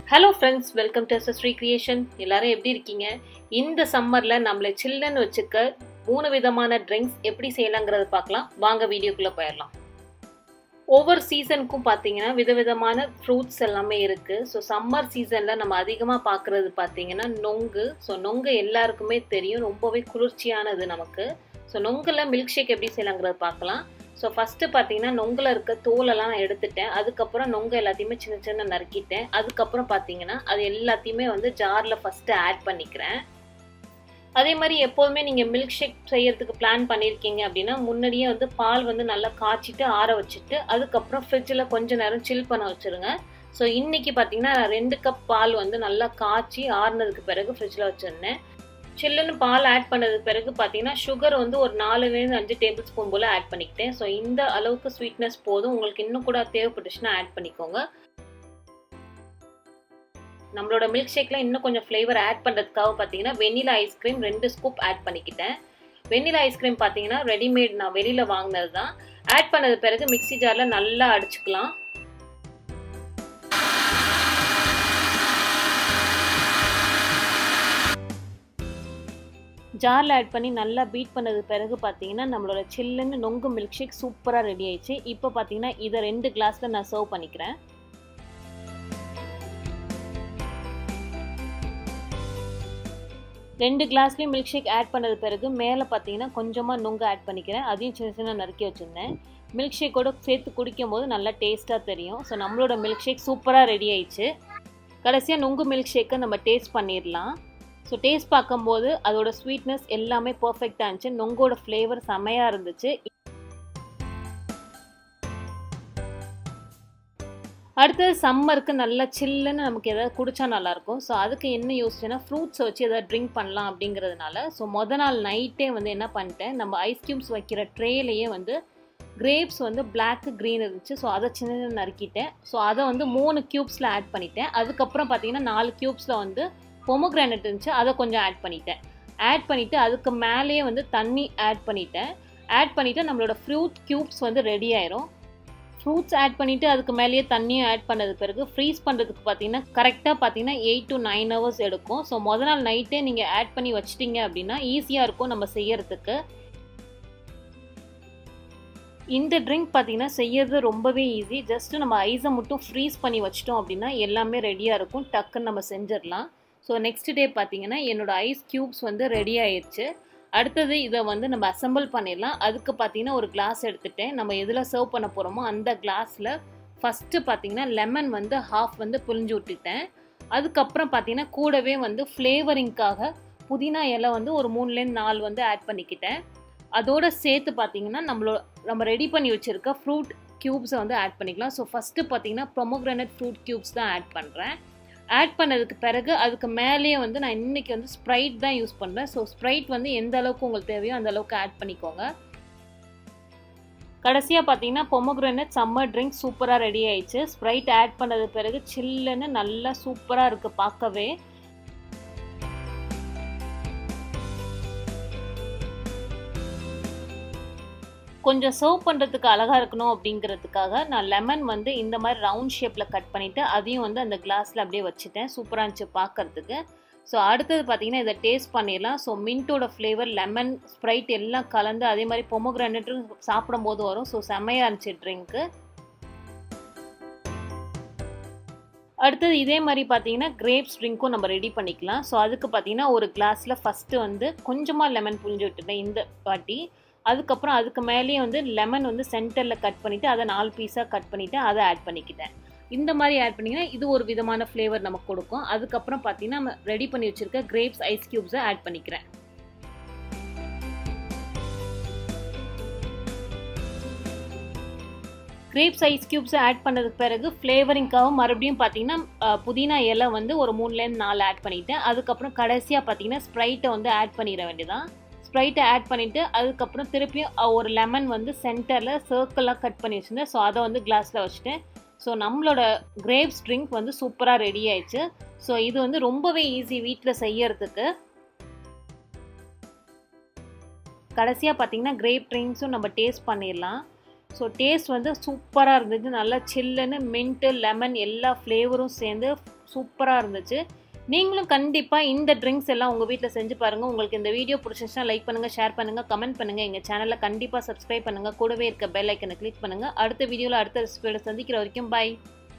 hello friends welcome to Sri creation எல்லாரும் எப்படி இருக்கீங்க இந்த சம்மரில் நம்மளை சில்லுன்னு வச்சுக்க மூணு விதமான ட்ரிங்க்ஸ் எப்படி செய்யலாங்கிறத பார்க்கலாம் வாங்க வீடியோக்குள்ளே போயிடலாம் ஒவ்வொரு சீசனுக்கும் பார்த்தீங்கன்னா விதவிதமான ஃப்ரூட்ஸ் எல்லாமே இருக்குது ஸோ சம்மர் சீசனில் நம்ம அதிகமாக பார்க்குறது பார்த்தீங்கன்னா நொங்கு ஸோ நொங்கு எல்லாருக்குமே தெரியும் ரொம்பவே குளிர்ச்சியானது நமக்கு ஸோ நொங்கில் மில்க் ஷேக் எப்படி செய்யலாங்கிறத பார்க்கலாம் ஸோ ஃபஸ்ட்டு பார்த்தீங்கன்னா நொங்கில் இருக்க தோலெல்லாம் நான் எடுத்துட்டேன் அதுக்கப்புறம் நொங்கு எல்லாத்தையுமே சின்ன சின்ன நறுக்கிட்டேன் அதுக்கப்புறம் பார்த்தீங்கன்னா அது எல்லாத்தையுமே வந்து ஜாரில் ஃபஸ்ட்டு ஆட் பண்ணிக்கிறேன் அதே மாதிரி எப்போதுமே நீங்கள் மில்க் ஷேக் செய்யறதுக்கு பிளான் பண்ணியிருக்கீங்க அப்படின்னா முன்னாடியே வந்து பால் வந்து நல்லா காய்ச்சிட்டு ஆற வச்சுட்டு அதுக்கப்புறம் ஃப்ரிட்ஜில் கொஞ்ச நேரம் சில் பண்ண வச்சுருங்க ஸோ இன்றைக்கி பார்த்தீங்கன்னா நான் ரெண்டு கப் பால் வந்து நல்லா காய்ச்சி ஆறுனதுக்கு பிறகு ஃப்ரிட்ஜில் வச்சுருந்தேன் சில்லுன்னு பால் ஆட் பண்ணதுக்கு பிறகு பார்த்தீங்கன்னா சுகர் வந்து ஒரு நாலுலேருந்து அஞ்சு டேபிள் ஸ்பூன் போல் ஆட் பண்ணிக்கிட்டேன் ஸோ இந்த அளவுக்கு ஸ்வீட்னஸ் போதும் உங்களுக்கு இன்னும் கூட தேவைப்பட்டுச்சுன்னா ஆட் பண்ணிக்கோங்க நம்மளோட மில்க் ஷேக்கில் இன்னும் கொஞ்சம் ஃப்ளேவர் ஆட் பண்ணுறதுக்காக பார்த்தீங்கன்னா வெனிலா ஐஸ்கிரீம் ரெண்டு ஸ்கூப் ஆட் பண்ணிக்கிட்டேன் வெனிலா ஐஸ்கிரீம் பார்த்தீங்கன்னா ரெடிமேட் நான் வெளியில் வாங்கினது தான் ஆட் பண்ணது பிறகு மிக்சி ஜாரில் நல்லா அடிச்சுக்கலாம் ஜாரில் ஆட் பண்ணி நல்லா பீட் பண்ணது பிறகு பார்த்தீங்கன்னா நம்மளோட சில்லுன்னு நொங்கு மில்க் ஷேக் சூப்பராக ரெடி ஆயிடுச்சு இப்போ பார்த்தீங்கன்னா இதை ரெண்டு கிளாஸில் நான் சர்வ் பண்ணிக்கிறேன் ரெண்டு கிளாஸ்லேயும் மில்க் ஷேக் ஆட் பண்ணது பிறகு மேலே பார்த்தீங்கன்னா கொஞ்சமாக நொங்கு ஆட் பண்ணிக்கிறேன் அதையும் சின்ன சின்ன நறுக்கி வச்சுருந்தேன் மில்க் ஷேக்கோட சேர்த்து குடிக்கும் போது நல்லா டேஸ்ட்டாக தெரியும் ஸோ நம்மளோட மில்க் ஷேக் சூப்பராக ரெடி ஆயிடுச்சு கடைசியாக நொங்கு மில்க் ஷேக்கை நம்ம டேஸ்ட் பண்ணிடலாம் ஸோ டேஸ்ட் பார்க்கும்போது அதோட ஸ்வீட்னஸ் எல்லாமே பர்ஃபெக்டாக இருந்துச்சு நொங்கோட ஃப்ளேவர் செமையாக இருந்துச்சு அடுத்தது சம்மருக்கு நல்லா சில்லுன்னு நமக்கு எதாவது குடிச்சா நல்லாயிருக்கும் ஸோ அதுக்கு என்ன யோசிச்சேன்னா ஃப்ரூட்ஸை வச்சு எதாவது ட்ரிங்க் பண்ணலாம் அப்படிங்கிறதுனால ஸோ மொதல் நாள் நைட்டே வந்து என்ன பண்ணிட்டேன் நம்ம ஐஸ் க்யூப்ஸ் வைக்கிற ட்ரேலையே வந்து கிரேப்ஸ் வந்து பிளாக்கு க்ரீன் இருந்துச்சு ஸோ அதை சின்ன சின்ன நறுக்கிட்டேன் ஸோ அதை வந்து மூணு க்யூப்ஸில் ஆட் பண்ணிட்டேன் அதுக்கப்புறம் பார்த்தீங்கன்னா நாலு க்யூப்ஸில் வந்து பொமோக்ரானட் இருந்துச்சு அதை கொஞ்சம் ஆட் பண்ணிட்டேன் ஆட் பண்ணிவிட்டு அதுக்கு மேலேயே வந்து தண்ணி ஆட் பண்ணிட்டேன் ஆட் பண்ணிவிட்டு நம்மளோட ஃப்ரூட் க்யூப்ஸ் வந்து ரெடி ஆயிரும் ஃப்ரூட்ஸ் ஆட் பண்ணிவிட்டு அதுக்கு மேலேயே தண்ணியும் ஆட் பண்ணது பிறகு ஃப்ரீஸ் பண்ணுறதுக்கு பார்த்தீங்கன்னா கரெக்டாக பார்த்தீங்கன்னா எயிட் டு நைன் ஹவர்ஸ் எடுக்கும் ஸோ முதல் நாள் நைட்டே நீங்கள் ஆட் பண்ணி வச்சிட்டிங்க அப்படின்னா ஈஸியாக இருக்கும் நம்ம செய்யறதுக்கு இந்த ட்ரிங்க் பார்த்தீங்கன்னா செய்யறது ரொம்பவே ஈஸி ஜஸ்ட்டு நம்ம ஐஸை மட்டும் ஃப்ரீஸ் பண்ணி வச்சிட்டோம் அப்படின்னா எல்லாமே ரெடியாக இருக்கும் டக்குன்னு நம்ம செஞ்சிடலாம் ஸோ நெக்ஸ்ட் டே பார்த்தீங்கன்னா என்னோடய ஐஸ் க்யூப்ஸ் வந்து ரெடி ஆயிடுச்சு அடுத்தது இதை வந்து நம்ம அசம்பிள் பண்ணிடலாம் அதுக்கு பார்த்தீங்கன்னா ஒரு கிளாஸ் எடுத்துகிட்டேன் நம்ம எதில் சர்வ் பண்ண போகிறோமோ அந்த கிளாஸில் ஃபஸ்ட்டு பார்த்தீங்கன்னா லெமன் வந்து ஹாஃப் வந்து புழிஞ்சு விட்டுட்டேன் அதுக்கப்புறம் பார்த்தீங்கன்னா கூடவே வந்து ஃப்ளேவரிங்க்காக புதினா இலை வந்து ஒரு மூணுலேருந்து நாலு வந்து ஆட் பண்ணிக்கிட்டேன் அதோட சேர்த்து பார்த்தீங்கன்னா நம்மளோட நம்ம ரெடி பண்ணி வச்சுருக்க ஃப்ரூட் க்யூப்ஸை வந்து ஆட் பண்ணிக்கலாம் ஸோ ஃபஸ்ட்டு பார்த்தீங்கன்னா ப்ரொமோக்ரானட் ஃப்ரூட் க்யூப்ஸ் தான் ஆட் பண்ணுறேன் ஆட் பண்ணதுக்கு பிறகு அதுக்கு மேலேயே வந்து நான் இன்றைக்கி வந்து ஸ்ப்ரைட் தான் யூஸ் பண்ணுறேன் ஸோ ஸ்ப்ரைட் வந்து எந்த அளவுக்கு உங்களுக்கு தேவையோ அந்த அளவுக்கு ஆட் பண்ணிக்கோங்க கடைசியாக பார்த்தீங்கன்னா பொமோக்ரனட் சம்மர் ட்ரிங்க் சூப்பராக ரெடி ஆயிடுச்சு ஸ்ப்ரைட் ஆட் பண்ணது பிறகு சில்லுன்னு நல்லா சூப்பராக இருக்குது பார்க்கவே கொஞ்சம் சர்வ் பண்ணுறதுக்கு அழகாக இருக்கணும் அப்படிங்கிறதுக்காக நான் லெமன் வந்து இந்த மாதிரி ரவுண்ட் ஷேப்பில் கட் பண்ணிவிட்டு அதையும் வந்து அந்த கிளாஸில் அப்படியே வச்சுட்டேன் சூப்பராக இருந்துச்சு பார்க்குறதுக்கு ஸோ அடுத்தது பார்த்தீங்கன்னா இதை டேஸ்ட் பண்ணிடலாம் ஸோ மின்ட்டோட ஃப்ளேவர் லெமன் ஸ்ப்ரைட் எல்லாம் கலந்து அதே மாதிரி பொமோக்ரானட்டும் சாப்பிடும் போது வரும் ஸோ செம்மையாக இருந்துச்சு ட்ரிங்க்கு அடுத்தது இதே மாதிரி பார்த்தீங்கன்னா கிரேப்ஸ் ட்ரிங்க்கும் நம்ம ரெடி பண்ணிக்கலாம் ஸோ அதுக்கு பார்த்தீங்கன்னா ஒரு கிளாஸில் ஃபஸ்ட்டு வந்து கொஞ்சமாக லெமன் புழிஞ்சு விட்டுட்டேன் இந்த வாட்டி அதுக்கப்புறம் அதுக்கு மேலேயே வந்து லெமன் வந்து சென்டரில் கட் பண்ணிவிட்டு அதை நாலு பீஸாக கட் பண்ணிவிட்டு அதை ஆட் பண்ணிக்கிட்டேன் இந்த மாதிரி ஆட் பண்ணிங்கன்னா இது ஒரு விதமான ஃப்ளேவர் நமக்கு கொடுக்கும் அதுக்கப்புறம் பார்த்தீங்கன்னா நம்ம ரெடி பண்ணி வச்சுருக்க கிரேப்ஸ் ஐஸ் க்யூப்ஸை ஆட் பண்ணிக்கிறேன் கிரேப்ஸ் ஐஸ் க்யூப்ஸை ஆட் பண்ணதுக்கு பிறகு ஃப்ளேவரிங்காகவும் மறுபடியும் பார்த்தீங்கன்னா புதினா இலை வந்து ஒரு மூணுலேருந்து நாலு ஆட் பண்ணிவிட்டேன் அதுக்கப்புறம் கடைசியாக பார்த்தீங்கன்னா ஸ்ப்ரைட்டை வந்து ஆட் பண்ணிட வேண்டியதான் ஸ்ப்ரைட்டை ஆட் பண்ணிவிட்டு அதுக்கப்புறம் திருப்பியும் ஒரு லெமன் வந்து சென்டரில் சர்க்கிளாக கட் பண்ணி வச்சுருந்தேன் ஸோ அதை வந்து கிளாஸில் வச்சுட்டேன் ஸோ நம்மளோட கிரேப்ஸ் ட்ரிங்க் வந்து சூப்பராக ரெடி ஆயிடுச்சு ஸோ இது வந்து ரொம்பவே ஈஸி வீட்டில் செய்யறதுக்கு கடைசியாக பார்த்தீங்கன்னா கிரேப் ட்ரிங்க்ஸும் நம்ம டேஸ்ட் பண்ணிடலாம் ஸோ டேஸ்ட் வந்து சூப்பராக இருந்துச்சு நல்லா சில்லுன்னு மின்ட்டு லெமன் எல்லா ஃப்ளேவரும் சேர்ந்து சூப்பராக இருந்துச்சு நீங்களும் கண்டிப்பாக இந்த ட்ரிங்க்ஸ் எல்லாம் உங்கள் வீட்டில் செஞ்சு பாருங்கள் உங்களுக்கு இந்த வீடியோ பிடிச்சிச்சுன்னா லைக் பண்ணுங்கள் ஷேர் பண்ணுங்கள் கமெண்ட் பண்ணுங்கள் எங்கள் சேனலில் கண்டிப்பாக சப்ஸ்கிரைப் பண்ணுங்கள் கூடவே இருக்க பெல் ஐக்கனை கிளிக் பண்ணுங்கள் அடுத்த வீடியோவில் அடுத்த ரெசிபியோட சந்திக்கிற வரைக்கும் பை